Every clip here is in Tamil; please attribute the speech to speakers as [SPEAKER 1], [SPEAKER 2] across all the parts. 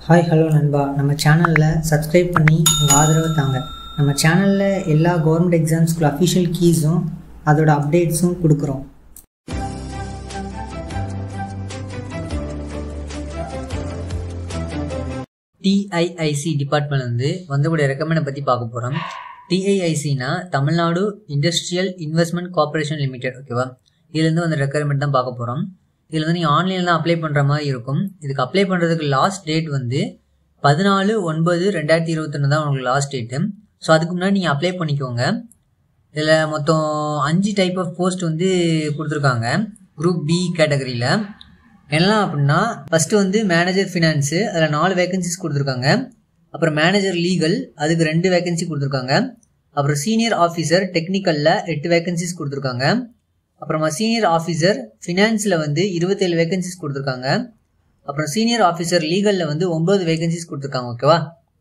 [SPEAKER 1] ஹாய் ஹலோ நண்பா நம்ம சேனலில் சப்ஸ்கிரைப் பண்ணி உங்கள் ஆதரவை தாங்க நம்ம சேனலில் எல்லா கவர்மெண்ட் எக்ஸாம்ஸ்க்குள்ள அஃபிஷியல் கீஸும் அதோட அப்டேட்ஸும் கொடுக்குறோம்
[SPEAKER 2] டிஐஐசி டிபார்ட்மெண்ட் வந்து வந்தக்கூடிய ரெக்கமெண்டை பற்றி பார்க்க போகிறோம் டிஐஐசினா Tamil Nadu industrial investment corporation limited ஓகேவா இதுலேருந்து வந்து ரெக்குயர்மெண்ட் தான் பார்க்க போகிறோம் இதில் வந்து நீங்கள் ஆன்லைனில் தான் அப்ளை பண்ணுற மாதிரி இருக்கும் இதுக்கு அப்ளை பண்ணுறதுக்கு லாஸ்ட் டேட் வந்து பதினாலு ஒன்பது ரெண்டாயிரத்தி இருபத்தொன்று தான் உங்களுக்கு லாஸ்ட் டேட்டு ஸோ அதுக்கு முன்னாடி நீங்கள் அப்ளை பண்ணிக்கோங்க இதில் மொத்தம் அஞ்சு டைப் ஆஃப் போஸ்ட் வந்து கொடுத்துருக்காங்க குரூப் பி கேட்டகரியில் என்னலாம் அப்படின்னா ஃபஸ்ட்டு வந்து மேனேஜர் ஃபினான்ஸு அதில் நாலு வேகன்சிஸ் கொடுத்துருக்காங்க அப்புறம் மேனேஜர் லீகல் அதுக்கு ரெண்டு வேகன்சி கொடுத்துருக்காங்க அப்புறம் சீனியர் ஆஃபீஸர் டெக்னிக்கலில் எட்டு வேகன்சிஸ் கொடுத்துருக்காங்க அப்புறமா சீனியர் ஆஃபீஸர் ஃபினான்ஸில் வந்து இருபத்தேழு வேகன்சிஸ் கொடுத்துருக்காங்க அப்புறம் சீனியர் ஆஃபீஸர் லீகலில் வந்து ஒம்பது வேகன்சிஸ் கொடுத்துருக்காங்க ஓகேவா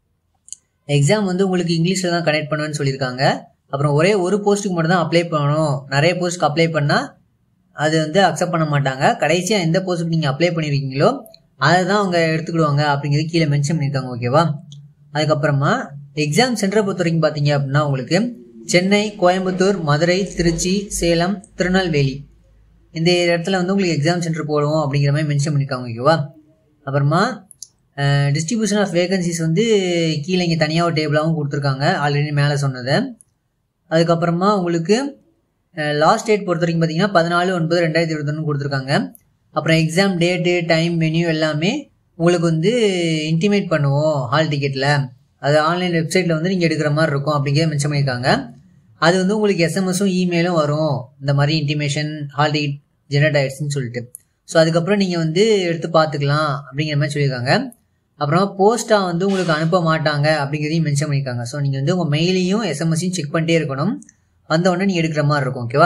[SPEAKER 2] எக்ஸாம் வந்து உங்களுக்கு இங்கிலீஷில் தான் கனெக்ட் பண்ணுவேன்னு சொல்லியிருக்காங்க அப்புறம் ஒரே ஒரு போஸ்ட்டுக்கு மட்டும் தான் அப்ளை பண்ணணும் நிறைய போஸ்ட்டுக்கு அப்ளை பண்ணால் அது வந்து அக்செப்ட் பண்ண மாட்டாங்க கடைசியாக எந்த போஸ்ட்டுக்கு நீங்கள் அப்ளை பண்ணியிருக்கீங்களோ அதை தான் அவங்க எடுத்துக்கிடுவாங்க அப்படிங்கிறது கீழே மென்ஷன் பண்ணியிருக்காங்க ஓகேவா அதுக்கப்புறமா எக்ஸாம் சென்டரை பொறுத்த வரைக்கும் பார்த்தீங்க அப்படின்னா உங்களுக்கு சென்னை கோயம்புத்தூர் மதுரை திருச்சி சேலம் திருநெல்வேலி இந்த இடத்துல வந்து உங்களுக்கு எக்ஸாம் சென்டர் போடுவோம் அப்படிங்கிற மாதிரி மென்ஷன் பண்ணியிருக்காங்க ஓகேவா அப்புறமா டிஸ்ட்ரிபியூஷன் ஆஃப் வேகன்சிஸ் வந்து கீழே இங்கே தனியாக ஒரு டேபிளாகவும் கொடுத்துருக்காங்க ஆல்ரெடி மேலே சொன்னதை அதுக்கப்புறமா உங்களுக்கு லாஸ்ட் டேட் பொறுத்த வரைக்கும் பார்த்தீங்கன்னா பதினாலு ஒன்பது ரெண்டாயிரத்தி இருபத்தொன்று கொடுத்துருக்காங்க அப்புறம் எக்ஸாம் டேட்டு டைம் மெனு எல்லாமே உங்களுக்கு வந்து இன்டிமேட் பண்ணுவோம் ஹால் டிக்கெட்டில் அது ஆன்லைன் வெப்சைட்டில் வந்து நீங்கள் எடுக்கிற மாதிரி இருக்கும் அப்படிங்கிறத மென்ஷன் பண்ணியிருக்காங்க அது வந்து உங்களுக்கு எஸ்எம்எஸும் இமெயிலும் வரும் இந்த மாதிரி இன்டிமேஷன் ஹால் டிக்கெட் ஜெனரேட் ஆயிடுச்சுன்னு சொல்லிட்டு ஸோ அதுக்கப்புறம் நீங்கள் வந்து எடுத்து பார்த்துக்கலாம் அப்படிங்கிற மாதிரி சொல்லியிருக்காங்க அப்புறம் போஸ்ட்டாக வந்து உங்களுக்கு அனுப்ப மாட்டாங்க அப்படிங்கிறதையும் மென்ஷன் பண்ணியிருக்காங்க ஸோ நீங்கள் வந்து உங்கள் மெயிலையும் எஸ்எம்எஸையும் செக் பண்ணிட்டே இருக்கணும் வந்த உடனே நீங்கள் எடுக்கிற மாதிரி இருக்கும் ஓகேவா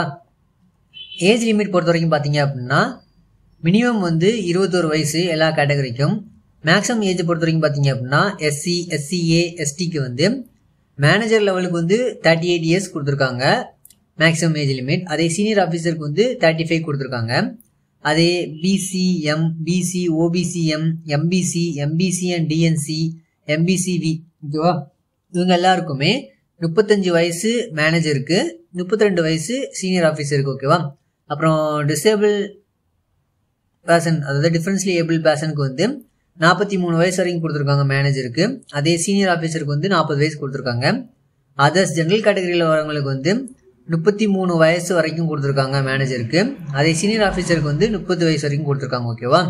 [SPEAKER 2] ஏஜ் லிமிட் பொறுத்த வரைக்கும் பார்த்தீங்க அப்படின்னா மினிமம் வந்து இருபத்தோரு வயசு எல்லா கேட்டகரிக்கும் மேக்ஸிமம் ஏஜ் பொறுத்த வரைக்கும் பார்த்தீங்க அப்படின்னா எஸ்சி எஸ்சிஏ எஸ்டிக்கு வந்து மேனேஜர் லெவலுக்கு வந்து தேர்ட்டி எயிட் இயர்ஸ் கொடுத்துருக்காங்க மேக்ஸிமம் ஏஜ் லிமிட் அதே சீனியர் ஆஃபீஸருக்கு வந்து தேர்ட்டி ஃபைவ் கொடுத்துருக்காங்க அதே BC M BC OBCM MBC MBC and DNC MBCV ஓகேவா இவங்க எல்லாருக்குமே முப்பத்தஞ்சு வயசு மேனேஜருக்கு முப்பத்தி ரெண்டு வயசு சீனியர் ஆஃபீஸருக்கு ஓகேவா அப்புறம் டிசேபிள் பேர்சன் அதாவது டிஃபரன்ஸ்லி ஏபிள் பேர்சனுக்கு வந்து நாற்பத்தி மூணு வயசு வரைக்கும் கொடுத்துருக்காங்க மேனேஜருக்கு அதே சீனியர் ஆஃபீஸருக்கு வந்து நாற்பது வயசு கொடுத்துருக்காங்க அதர்ஸ் ஜென்ரல் கேட்டகரியில் வரவங்களுக்கு வந்து முப்பத்தி மூணு வயசு வரைக்கும் கொடுத்துருக்காங்க மேனேஜருக்கு அதே சீனியர் ஆஃபீஸருக்கு வந்து முப்பது வயசு வரைக்கும் கொடுத்துருக்காங்க ஓகேவா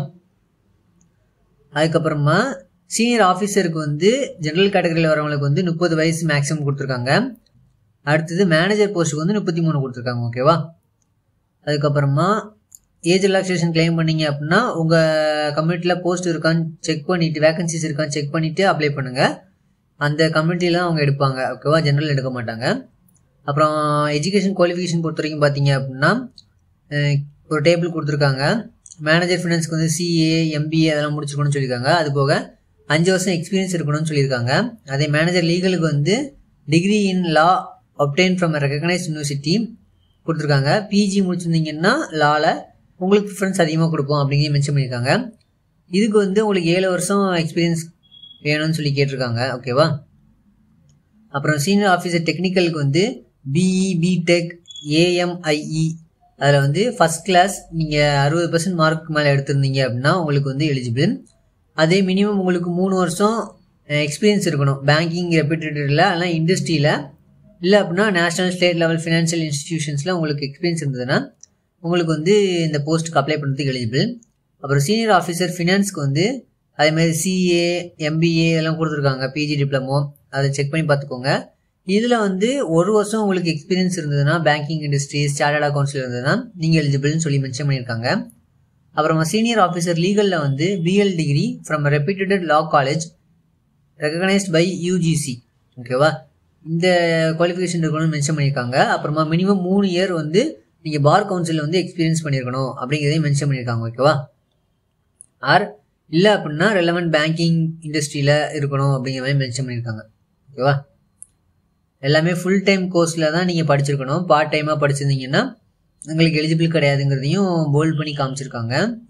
[SPEAKER 2] அதுக்கப்புறமா சீனியர் ஆஃபீஸருக்கு வந்து ஜென்ரல் கேட்டகரியில் வரவங்களுக்கு வந்து முப்பது வயசு மேக்ஸிமம் கொடுத்துருக்காங்க அடுத்தது மேனேஜர் போஸ்ட்டுக்கு வந்து முப்பத்தி மூணு கொடுத்துருக்காங்க ஓகேவா அதுக்கப்புறமா ஏஜ் ரிலாக்ஸேஷன் கிளைம் பண்ணீங்க அப்படின்னா உங்கள் கம்யூனிட்டியில் போஸ்ட் இருக்கான்னு செக் பண்ணிவிட்டு வேகன்சிஸ் இருக்கான்னு செக் பண்ணிவிட்டு அப்ளை பண்ணுங்கள் அந்த கம்யூனிட்டியில் அவங்க எடுப்பாங்க ஓகேவா ஜென்ரல் எடுக்க மாட்டாங்க அப்புறம் எஜுகேஷன் குவாலிஃபிகேஷன் பொறுத்த வரைக்கும் பார்த்தீங்க அப்படின்னா ஒரு டேபிள் கொடுத்துருக்காங்க மேனேஜர் ஃபினான்ஸ்க்கு வந்து சிஏ எம்பிஏ அதெல்லாம் முடிச்சுக்கணும்னு சொல்லியிருக்காங்க அது போக அஞ்சு வருஷம் எக்ஸ்பீரியன்ஸ் இருக்கணும்னு சொல்லியிருக்காங்க அதே மேனேஜர் லீகலுக்கு வந்து degree in law obtain from recognise university கொடுத்துருக்காங்க பிஜி முடிச்சிருந்தீங்கன்னா லாவில் உங்களுக்கு ப்ரிஃபரன்ஸ் அதிகமாக கொடுப்போம் அப்படிங்கிற மென்ஷன் பண்ணியிருக்காங்க இதுக்கு வந்து உங்களுக்கு ஏழு வருஷம் எக்ஸ்பீரியன்ஸ் வேணும்னு சொல்லி கேட்டிருக்காங்க ஓகேவா அப்புறம் சீனியர் ஆஃபீஸர் டெக்னிக்கலுக்கு வந்து பிஇ பிடெக் ஏஎம்ஐஇ அதில் வந்து ஃபஸ்ட் கிளாஸ் நீங்கள் அறுபது பர்சன்ட் மார்க் மேலே எடுத்திருந்தீங்க அப்படின்னா உங்களுக்கு வந்து எலிஜிபிள் அதே மினிமம் உங்களுக்கு மூணு வருஷம் எக்ஸ்பீரியன்ஸ் இருக்கணும் பேங்கிங் ரெப்யூட்டேட்டில் அதெல்லாம் இண்டஸ்ட்ரியில் இல்லை அப்படின்னா நேஷனல் ஸ்டேட் லெவல் ஃபினான்ஷியல் இன்ஸ்டிடியூஷன்ஸில் உங்களுக்கு எக்ஸ்பீரியன்ஸ் இருந்ததுன்னா உங்களுக்கு வந்து இந்த போஸ்ட்டுக்கு அப்ளை பண்ணுறதுக்கு எலிஜிபிள் அப்புறம் சீனியர் ஆஃபீஸர் ஃபினான்ஸ்க்கு வந்து அதேமாதிரி சிஏ எம்பிஏ எல்லாம் கொடுத்துருக்காங்க பிஜி டிப்ளமோ அதை செக் பண்ணி பார்த்துக்கோங்க இதில் வந்து ஒரு வருஷம் உங்களுக்கு எக்ஸ்பீரியன்ஸ் இருந்ததுன்னா பேங்கிங் இண்டஸ்ட்ரி ஸ்டாண்டர்ட் அக்கௌண்ட்ஸில் இருந்ததுன்னா நீங்கள் எலிஜிபிள்னு சொல்லி மென்ஷன் பண்ணியிருக்காங்க அப்புறமா சீனியர் ஆஃபீஸர் லீகலில் வந்து BL degree from reputed law college recognised by UGC ஓகேவா இந்த குவாலிஃபிகேஷன் இருக்கணும்னு மென்ஷன் பண்ணியிருக்காங்க அப்புறமா மினிமம் மூணு இயர் வந்து நீங்கள் பார் கவுன்சிலில் வந்து எக்ஸ்பீரியன்ஸ் பண்ணியிருக்கணும் அப்படிங்கிறதையும் மென்ஷன் பண்ணியிருக்காங்க ஓகேவா ஆர் இல்லை அப்படின்னா ரெலவெண்ட் பேங்கிங் இண்டஸ்ட்ரியில் இருக்கணும் அப்படிங்கிற மாதிரி மென்ஷன் பண்ணியிருக்காங்க ஓகேவா எல்லாமே ஃபுல் டைம் கோர்ஸில் தான் நீங்கள் படிச்சிருக்கணும் பார்ட் டைமாக படிச்சிருந்தீங்கன்னா உங்களுக்கு எலிஜிபிள் கிடையாதுங்கிறதையும் போல்ட் பண்ணி காமிச்சிருக்காங்க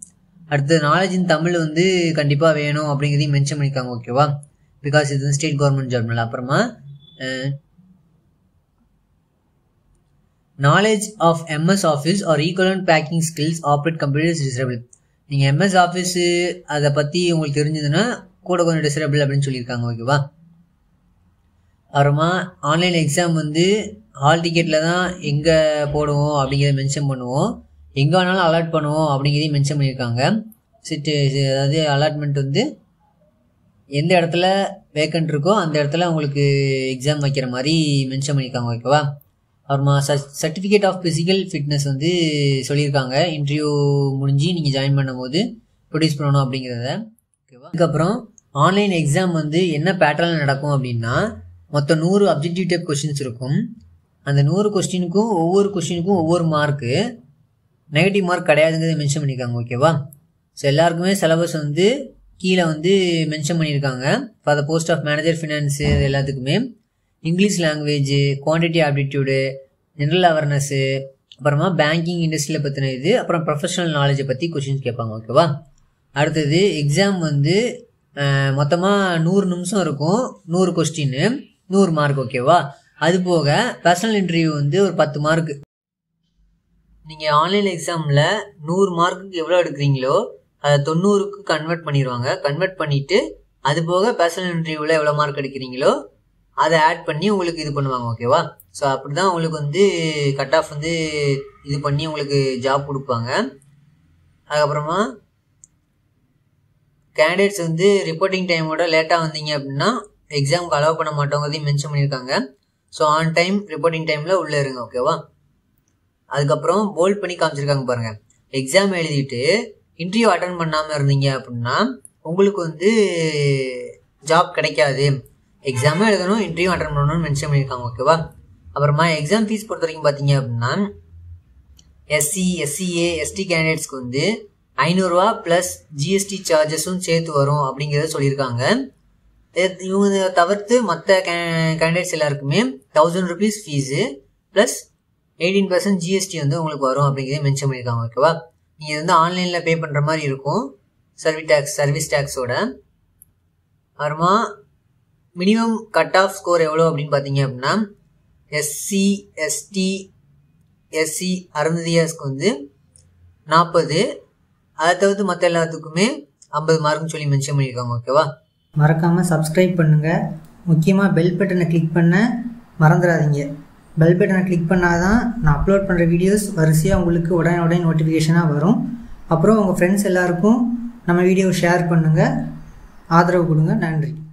[SPEAKER 2] அடுத்து நாலேஜ் இன் தமிழ் வந்து கண்டிப்பாக வேணும் அப்படிங்கிறதையும் மென்ஷன் பண்ணியிருக்காங்க ஓகேவா பிகாஸ் இது ஸ்டேட் கவர்மெண்ட் ஜாப்னால அப்புறமா knowledge of MS office or equivalent packing skills operate computer desirable நீங்கள் எம்எஸ் ஆஃபீஸு அதை பற்றி உங்களுக்கு தெரிஞ்சதுன்னா கூட கொஞ்சம் டிசரபிள் அப்படின்னு சொல்லியிருக்காங்க ஓகேவா அப்புறமா ஆன்லைன் எக்ஸாம் வந்து ஹால் டிக்கெட்டில் தான் எங்கே போடுவோம் அப்படிங்கிறத மென்ஷன் பண்ணுவோம் எங்கே வேணாலும் அலாட் பண்ணுவோம் அப்படிங்கிறதையும் மென்ஷன் பண்ணியிருக்காங்க சிட்டு அதாவது அலாட்மெண்ட் வந்து எந்த இடத்துல வேக்கண்ட் இருக்கோ அந்த இடத்துல உங்களுக்கு எக்ஸாம் வைக்கிற மாதிரி மென்ஷன் பண்ணியிருக்காங்க ஓகேவா அப்புறமா சர்டிஃபிகேட் ஆஃப் ஃபிசிக்கல் ஃபிட்னஸ் வந்து சொல்லியிருக்காங்க இன்டர்வியூ முடிஞ்சு நீங்கள் ஜாயின் பண்ணும்போது ப்ரொடியூஸ் பண்ணணும் அப்படிங்கிறத ஓகேவா அதுக்கப்புறம் ஆன்லைன் எக்ஸாம் வந்து என்ன பேட்டர்னில் நடக்கும் அப்படின்னா மொத்தம் நூறு அப்ஜெக்டிவ் டைப் கொஸ்டின்ஸ் இருக்கும் அந்த நூறு கொஸ்டினுக்கும் ஒவ்வொரு கொஸ்டினுக்கும் ஒவ்வொரு மார்க்கு நெகட்டிவ் மார்க் கிடையாதுங்கிறத மென்ஷன் பண்ணியிருக்காங்க ஓகேவா ஸோ எல்லாருக்குமே சிலபஸ் வந்து கீழே வந்து மென்ஷன் பண்ணியிருக்காங்க for the post of manager finance இது எல்லாத்துக்குமே English language quantity aptitude general awareness அப்புறமா பேங்கிங் இண்டஸ்ட்ரியில் பற்றின இது அப்புறம் ப்ரொஃபஷனல் நாலேஜை பற்றி கொஷின்ஸ் கேட்பாங்க ஓகேவா அடுத்தது எக்ஸாம் வந்து மொத்தமாக நூறு நிமிஷம் இருக்கும் நூறு கொஸ்டின்னு நூறு மார்க் ஓகேவா அது போக பர்சனல் இன்டர்வியூ வந்து ஒரு பத்து மார்க் நீங்கள் ஆன்லைன் எக்ஸாமில் நூறு மார்க்குக்கு எவ்வளோ எடுக்கிறீங்களோ அதை தொண்ணூறுக்கு கன்வெர்ட் பண்ணிடுவாங்க கன்வெர்ட் பண்ணிவிட்டு அது போக பர்சனல் இன்டர்வியூவில் எவ்வளோ மார்க் எடுக்கிறீங்களோ அதை ஆட் பண்ணி உங்களுக்கு இது பண்ணுவாங்க ஓகேவா ஸோ அப்படி தான் உங்களுக்கு வந்து கட் ஆஃப் வந்து இது பண்ணி உங்களுக்கு ஜாப் கொடுப்பாங்க அதுக்கப்புறமா கேண்டிடேட்ஸ் வந்து ரிப்போர்ட்டிங் டைமோட லேட்டாக வந்தீங்க அப்படின்னா எக்ஸாமுக்கு அலோவ் பண்ண மாட்டோங்கிறதையும் மென்ஷன் பண்ணியிருக்காங்க ஸோ ஆன் டைம் ரிப்போர்ட்டிங் டைமில் உள்ளே இருங்க ஓகேவா அதுக்கப்புறம் போல்ட் பண்ணி காமிச்சிருக்காங்க பாருங்கள் எக்ஸாம் எழுதிட்டு இன்டர்வியூ அட்டன் பண்ணாமல் இருந்தீங்க அப்படின்னா உங்களுக்கு வந்து ஜாப் கிடைக்காது எக்ஸாமும் எழுதணும் இன்டர்வியூ அட்டன் பண்ணணும்னு மென்ஷன் பண்ணியிருக்காங்க ஓகேவா அப்புறமா எக்ஸாம் ஃபீஸ் பொறுத்த வரைக்கும் பார்த்தீங்க அப்படின்னா எஸ்சி எஸ்சிஏ எஸ்டி கேண்டிடேட்ஸ்க்கு வந்து ஐநூறுரூவா ப்ளஸ் ஜிஎஸ்டி சார்ஜஸும் சேர்த்து வரும் அப்படிங்கிறத சொல்லியிருக்காங்க இவங்க தவிர்த்து மற்ற கே கேண்டிடேட்ஸ் எல்லாருக்குமே thousand rupees fees plus eighteen percent GST வந்து உங்களுக்கு வரும் அப்படிங்கிறத மென்ஷன் பண்ணியிருக்காங்க ஓகேவா நீங்கள் வந்து ஆன்லைனில் பே பண்ணுற மாதிரி இருக்கும் சர்வீஸ் டேக்ஸ் சர்வீஸ் டேக்ஸோட அப்புறமா மினிமம் கட் ஆஃப் ஸ்கோர் எவ்வளோ அப்படின்னு பார்த்தீங்க அப்படின்னா எஸ்சி எஸ்டி எஸ்சி அருந்ததியாஸ்க்கு வந்து நாற்பது அதை தவிர்த்து மற்ற எல்லாத்துக்குமே ஐம்பது மார்க்னு சொல்லி மென்ஷன் பண்ணியிருக்காங்க ஓகேவா
[SPEAKER 1] மறக்காமல் சப்ஸ்கிரைப் பண்ணுங்கள் முக்கியமாக பெல் பட்டனை கிளிக் பண்ண மறந்துடாதீங்க பெல் பட்டனை கிளிக் பண்ணால் தான் நான் அப்லோட் பண்ணுற வீடியோஸ் வரிசையாக உங்களுக்கு உடனே உடனே நோட்டிஃபிகேஷனாக வரும் அப்புறம் உங்கள் ஃப்ரெண்ட்ஸ் எல்லாருக்கும் நம்ம வீடியோ ஷேர் பண்ணுங்கள் ஆதரவு கொடுங்க நன்றி